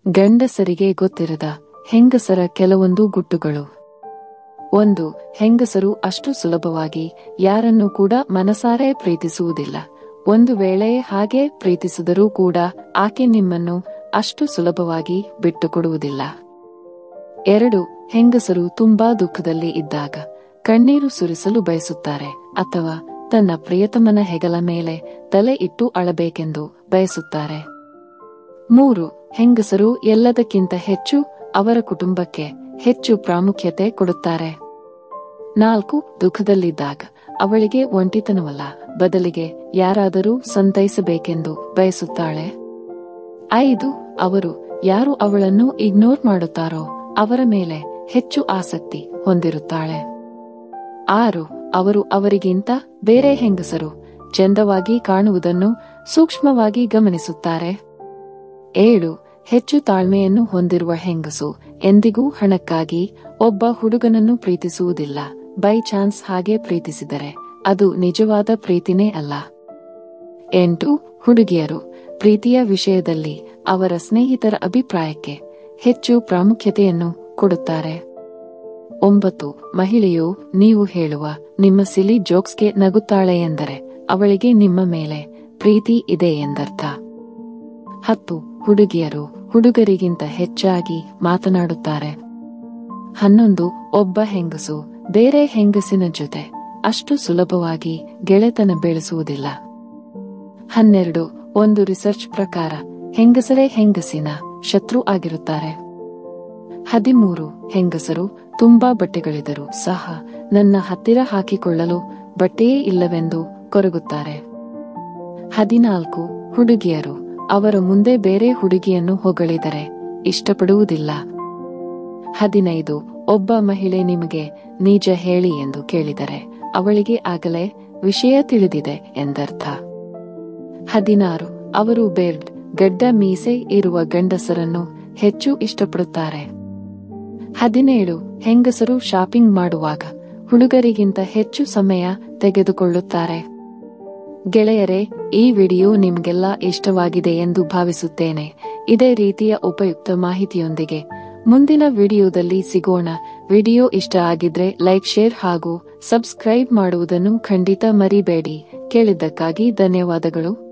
ಗಂಡಸರಿಗೆ ಗೊತ್ತಿರದ ಹೆಂಗಸರ ಕೆಲವೊಂದು ಗುಟ್ಟುಗಳು ಒಂದು ಹೆಂಗಸರು ಅಷ್ಟು ಸುಲಭವಾಗಿ ಯಾರನ್ನೂ ಕೂಡ ಮನಸಾರೆ ಪ್ರೀತಿಸುವುದಿಲ್ಲ ಒಂದು ವೇಳೆ ಹಾಗೆ ಪ್ರೀತಿಸಿದರೂ ಕೂಡ ಆಕೆ ನಿಮ್ಮನ್ನು ಅಷ್ಟು ಸುಲಭವಾಗಿ ಬಿಟ್ಟುಕೊಡುವುದಿಲ್ಲ ಎರಡು ಹೆಂಗಸರು ತುಂಬಾ ದುಃಖದಲ್ಲಿ ಇದ್ದಾಗ ಕಣ್ಣೀರು ಸುರಿಸಲು ಬಯಸುತ್ತಾರೆ ಅಥವಾ ತನ್ನ ಪ್ರಿಯತಮನ ಹೆಗಲ ಮೇಲೆ ತಲೆ ಇಟ್ಟು ಅಳಬೇಕೆಂದು ಬಯಸುತ್ತಾರೆ ಮೂರು ಹೆಂಗಸರು ಎಲ್ಲದಕ್ಕಿಂತ ಹೆಚ್ಚು ಅವರ ಕುಟುಂಬಕ್ಕೆ ಹೆಚ್ಚು ಪ್ರಾಮುಖ್ಯತೆ ಕೊಡುತ್ತಾರೆ ನಾಲ್ಕು ದುಃಖದಲ್ಲಿದ್ದಾಗ ಅವಳಿಗೆ ಒಂಟಿತನವಲ್ಲ ಬದಲಿಗೆ ಯಾರಾದರೂ ಸಂತೈಸಬೇಕೆಂದು ಬಯಸುತ್ತಾಳೆ ಐದು ಅವರು ಯಾರು ಅವಳನ್ನು ಇಗ್ನೋರ್ ಮಾಡುತ್ತಾರೋ ಅವರ ಮೇಲೆ ಹೆಚ್ಚು ಆಸಕ್ತಿ ಹೊಂದಿರುತ್ತಾಳೆ ಆರು ಅವರು ಅವರಿಗಿಂತ ಬೇರೆ ಹೆಂಗಸರು ಚಂದವಾಗಿ ಕಾಣುವುದನ್ನು ಸೂಕ್ಷ್ಮವಾಗಿ ಗಮನಿಸುತ್ತಾರೆ ಏಳು ಹೆಚ್ಚು ತಾಳ್ಮೆಯನ್ನು ಹೊಂದಿರುವ ಹೆಂಗಸು ಎಂದಿಗೂ ಹಣಕ್ಕಾಗಿ ಒಬ್ಬ ಹುಡುಗನನ್ನು ಪ್ರೀತಿಸುವುದಿಲ್ಲ ಬೈ ಚಾನ್ಸ್ ಹಾಗೆ ಪ್ರೀತಿಸಿದರೆ ಅದು ನಿಜವಾದ ಪ್ರೀತಿನೇ ಅಲ್ಲ ಎಂಟು ಹುಡುಗಿಯರು ಪ್ರೀತಿಯ ವಿಷಯದಲ್ಲಿ ಅವರ ಸ್ನೇಹಿತರ ಅಭಿಪ್ರಾಯಕ್ಕೆ ಹೆಚ್ಚು ಪ್ರಾಮುಖ್ಯತೆಯನ್ನು ಕೊಡುತ್ತಾರೆ ಒಂಬತ್ತು ಮಹಿಳೆಯು ನೀವು ಹೇಳುವ ನಿಮ್ಮ ಸಿಲಿ ಜೋಕ್ಸ್ಗೆ ನಗುತ್ತಾಳೆ ಎಂದರೆ ಅವಳಿಗೆ ನಿಮ್ಮ ಮೇಲೆ ಪ್ರೀತಿ ಇದೆ ಎಂದರ್ಥ ಹತ್ತು ಹುಡುಗಿಯರು ಹುಡುಗರಿಗಿಂತ ಹೆಚ್ಚಾಗಿ ಮಾತನಾಡುತ್ತಾರೆ ಹನ್ನೊಂದು ಒಬ್ಬ ಹೆಂಗಸು ಬೇರೆ ಹೆಂಗಸಿನ ಜೊತೆ ಅಷ್ಟು ಸುಲಭವಾಗಿ ಗೆಳೆತನ ಬೆಳೆಸುವುದಿಲ್ಲ ಹನ್ನೆರಡು ಒಂದು ರಿಸರ್ಚ್ ಪ್ರಕಾರ ಹೆಂಗಸರೇ ಹೆಂಗಸಿನ ಶತ್ರು ಆಗಿರುತ್ತಾರೆ ಹದಿಮೂರು ಹೆಂಗಸರು ತುಂಬಾ ಬಟ್ಟೆಗಳಿದ್ದರೂ ಸಹ ನನ್ನ ಹತ್ತಿರ ಹಾಕಿಕೊಳ್ಳಲು ಬಟ್ಟೆಯೇ ಇಲ್ಲವೆಂದು ಕೊರಗುತ್ತಾರೆ ಹದಿನಾಲ್ಕು ಹುಡುಗಿಯರು ಅವರ ಮುಂದೆ ಬೇರೆ ಹುಡುಗಿಯನ್ನು ಹೊಗಳಿದರೆ ಇಷ್ಟಪಡುವುದಿಲ್ಲ ಹದಿನೈದು ಒಬ್ಬ ಮಹಿಳೆ ನಿಮಗೆ ನಿಜ ಹೇಳಿ ಎಂದು ಕೇಳಿದರೆ ಅವಳಿಗೆ ಆಗಲೇ ವಿಷಯ ತಿಳಿದಿದೆ ಎಂದರ್ಥ ಹದಿನಾರು ಅವರು ಬೆಲ್ಟ್ ಗಡ್ಡ ಮೀಸೆ ಇರುವ ಗಂಡಸರನ್ನು ಹೆಚ್ಚು ಇಷ್ಟಪಡುತ್ತಾರೆ ಹದಿನೇಳು ಹೆಂಗಸರು ಶಾಪಿಂಗ್ ಮಾಡುವಾಗ ಹುಡುಗರಿಗಿಂತ ಹೆಚ್ಚು ಸಮಯ ತೆಗೆದುಕೊಳ್ಳುತ್ತಾರೆ ಗೆಳೆಯರೇ ಈ ವಿಡಿಯೋ ನಿಮ್ಗೆಲ್ಲ ಇಷ್ಟವಾಗಿದೆ ಎಂದು ಭಾವಿಸುತ್ತೇನೆ ಇದೇ ರೀತಿಯ ಉಪಯುಕ್ತ ಮಾಹಿತಿಯೊಂದಿಗೆ ಮುಂದಿನ ವಿಡಿಯೋದಲ್ಲಿ ಸಿಗೋಣ ವಿಡಿಯೋ ಇಷ್ಟ ಆಗಿದ್ರೆ ಲೈಕ್ ಶೇರ್ ಹಾಗೂ ಸಬ್ಸ್ಕ್ರೈಬ್ ಮಾಡುವುದನ್ನು ಖಂಡಿತ ಮರಿಬೇಡಿ ಕೇಳಿದ್ದಕ್ಕಾಗಿ ಧನ್ಯವಾದಗಳು